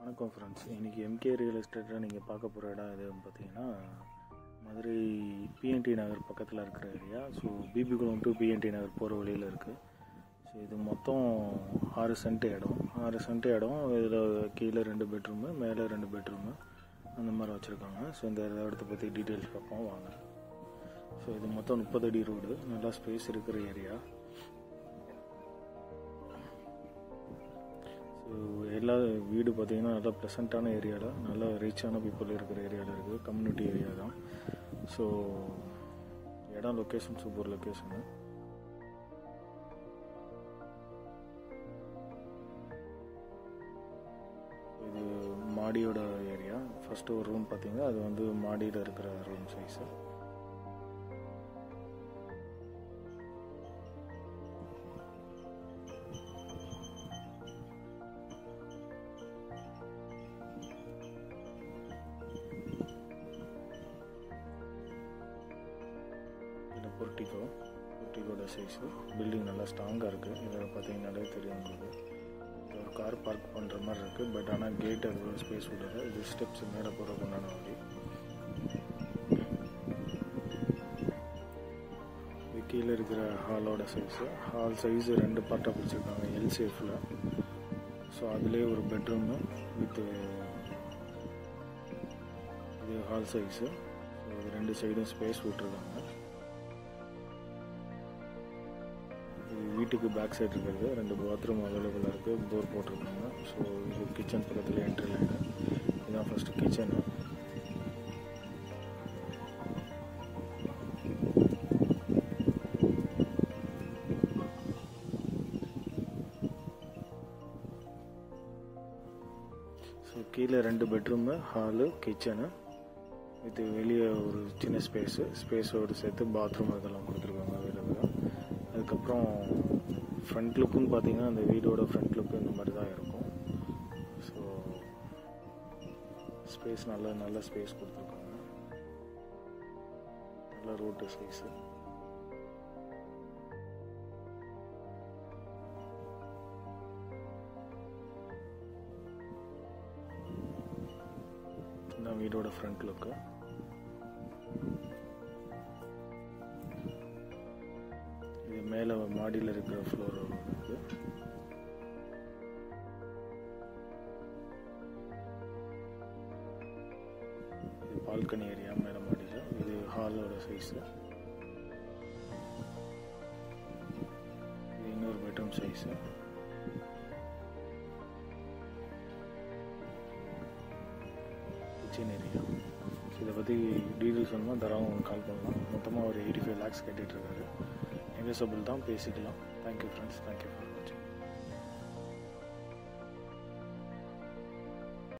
வணக்கம் ஃப்ரெண்ட்ஸ் இன்றைக்கி MK real எஸ்டேட்டில் நீங்கள் பார்க்க போகிற இடம் எதுன்னு பார்த்தீங்கன்னா மதுரை பிஎன்டி நகர் பக்கத்தில் இருக்கிற area so Bibikulam to PNT Nagar போகிற வழியில் இருக்குது ஸோ இது மொத்தம் ஆறு சென்ட் இடம் ஆறு சென்ட் இடம் இதில் கீழே ரெண்டு பெட்ரூமு மேலே ரெண்டு பெட்ரூமு அந்த மாதிரி வச்சுருக்காங்க ஸோ இந்த இடத்த பற்றி டீட்டெயில்ஸ் பார்ப்போம் வாங்க ஸோ இது மொத்தம் முப்பது அடி ரோடு நல்லா ஸ்பேஸ் இருக்கிற ஏரியா ஸோ எல்லா வீடு பார்த்தீங்கன்னா நல்லா ப்ளசண்ட்டான ஏரியாவில் நல்லா ரீச்சான பீப்புள் இருக்கிற ஏரியாவில் இருக்குது கம்யூனிட்டி ஏரியா தான் ஸோ இடம் லொக்கேஷன் சூப்பர் லொக்கேஷனு இது மாடியோட ஏரியா ஃபஸ்ட்டு ஒரு ரூம் பார்த்தீங்கன்னா அது வந்து மாடியில் இருக்கிற ரூம் சைஸு இது பொர்ட்டிகோ பொர்ட்டிகோட சைஸு பில்டிங் நல்லா ஸ்ட்ராங்காக இருக்குது இதில் பார்த்தீங்கன்னாலே தெரியும் உங்களுக்கு இது ஒரு கார் பார்க் பண்ணுற மாதிரி இருக்குது பட் ஆனால் கேட் அது ஸ்பேஸ் விடுது இது ஸ்டெப்ஸ் மேலே போகிறதுக்கு உண்டான வழி இது கீழே இருக்கிற ஹாலோட சைஸு ஹால் சைஸு ரெண்டு பார்ட்டாக பிடிச்சிருக்காங்க எல் சேஃபில் ஸோ அதுலேயே ஒரு பெட்ரூமு வித்து இது ஹால் சைஸு ஸோ இது ரெண்டு சைடும் ஸ்பேஸ் விட்டுருக்காங்க இது வீட்டுக்கு பேக் சைடு இருக்கிறது ரெண்டு பாத்ரூம் அவைலபிளாக இருக்குது டோர் போட்டிருக்காங்க ஸோ இது கிச்சன் பக்கத்தில் என்ட்ரி லைனு இதுதான் ஃபஸ்ட்டு கிச்சனு ஸோ கீழே ரெண்டு பெட்ரூமு ஹாலு கிச்சனு இது வெளியே ஒரு சின்ன ஸ்பேஸு ஸ்பேஸோடு சேர்த்து பாத்ரூம் இதெல்லாம் கொடுத்துருக்காங்க அவைலபிளாக அதுக்கப்புறம் ஃப்ரண்ட் லுக்குன்னு பார்த்தீங்கன்னா அந்த வீடோட ஃப்ரண்ட் லுக்கு இந்த மாதிரி தான் இருக்கும் ஸோ ஸ்பேஸ் நல்ல நல்ல ஸ்பேஸ் கொடுத்துருக்காங்க நல்ல ரோட்டு சைஸு இதுதான் வீடோட ஃப்ரண்ட் லுக்கு இது மேலே மாடியில் இருக்கிற ஃப்ளோர் இருக்கு இது பால்கனி ஏரியா மேலே மாடியில் இது ஹாலோட சைஸு இது இன்னொரு பெட்ரூம் சைஸு கிச்சன் ஏரியா இதை பற்றி டீட்டெயில்ஸ் வேணுமா தரவும் கால் பண்ணலாம் மொத்தமாக ஒரு எயிட்டி ஃபைவ் லேக்ஸ் கட்டிகிட்டு இருக்காரு நெகோசபிள் தான் பேசிக்கலாம் தேங்க்யூ ஃப்ரெண்ட்ஸ் தேங்க்யூ